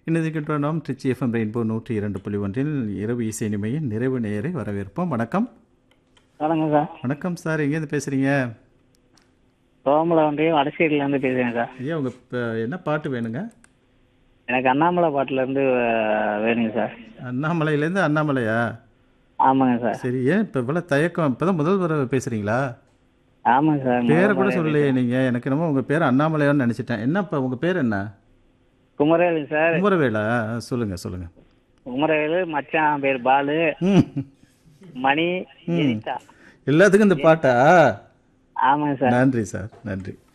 இணைந்திருக்கின்ற நாம் Trichy FM rainbow நூற்றி இரண்டு புள்ளி ஒன்றில் இரவு இசை நிமையின் நிறைவு நேயரை வரவேற்போம் வணக்கம் வணக்கம் சார் வணக்கம் சார் எங்கேருந்து பேசுகிறீங்க சோமலை ஒன்றியம் வடசேரியிலேருந்து பேசுகிறேன் சார் ஐயா உங்கள் என்ன பாட்டு வேணுங்க எனக்கு அண்ணாமலை பாட்டிலேருந்து வேணுங்க சார் அண்ணாமலையிலேருந்து அண்ணாமலையா ஆமாங்க சார் சரி ஏன் இப்போ இவ்வளோ தயக்கம் இப்போ தான் முதல் தடவை பேசுகிறீங்களா ஆமாங்க சார் பேரை கூட சொல்லலையே நீங்கள் எனக்கு என்னமோ உங்கள் பேர் அண்ணாமலையான்னு நினச்சிட்டேன் என்ன இப்போ உங்கள் பேர் என்ன குமரவேலு சார் குமரவேலா சொல்லுங்கள் சொல்லுங்கள் குமரவேலு மச்சான் பேர் பாலு ம் மணி ஜெனிதா எல்லாத்துக்கும் இந்த பாட்டா ஆமாங்க சார் நன்றி சார் நன்றி